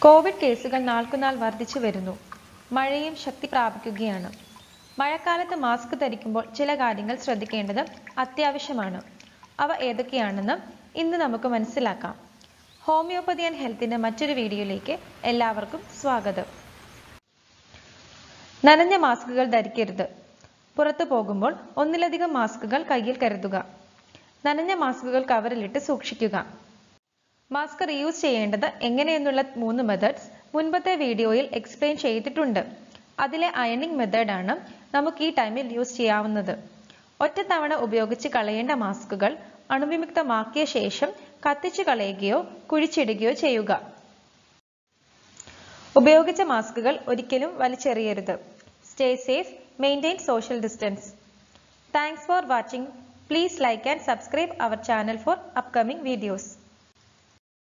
Covid കേസുകൾ നാൾക്കുനാൾ വർദ്ധിച്ചു വരുന്നു മഴയും ശക്തി പ്രാപിക്കുകയാണ് മഴക്കാലത്ത് മാസ്ക് ധരിക്കുമ്പോൾ ചില കാര്യങ്ങൾ ശ്രദ്ധിക്കേണ്ടത് അത്യാവശ്യമാണ് അവ ഏതൊക്കെയാണെന്ന് ഇന്ന് നമുക്ക് മനസ്സിലാക്കാം ഹോമിയോപ്പതി ആൻഡ് ഹെൽത്തിന്റെ മറ്റൊരു വീഡിയോയിലേക്ക് എല്ലാവർക്കും സ്വാഗതം നനഞ്ഞ മാസ്കുകൾ ധരിക്കരുത് പുറത്തു പോകുമ്പോൾ ഒന്നിലധികം മാസ്കുകൾ കയ്യിൽ കരുതുക നനഞ്ഞ മാസ്കുകൾ കവറിലിട്ട് സൂക്ഷിക്കുക മാസ്ക് റീയൂസ് ചെയ്യേണ്ടത് എങ്ങനെയെന്നുള്ള മൂന്ന് മെത്തേഡ്സ് മുൻപത്തെ വീഡിയോയിൽ എക്സ്പ്ലെയിൻ ചെയ്തിട്ടുണ്ട് അതിലെ അയണിംഗ് മെത്തേഡാണ് നമുക്ക് ഈ ടൈമിൽ യൂസ് ചെയ്യാവുന്നത് ഒറ്റത്തവണ ഉപയോഗിച്ച് കളയേണ്ട മാസ്കുകൾ അണുവിമുക്തമാക്കിയ ശേഷം കത്തിച്ചു കളയുകയോ കുഴിച്ചിടുകയോ ചെയ്യുക ഉപയോഗിച്ച മാസ്കുകൾ ഒരിക്കലും വലിച്ചെറിയരുത് stay safe maintain social distance thanks for watching please like and subscribe our channel for upcoming videos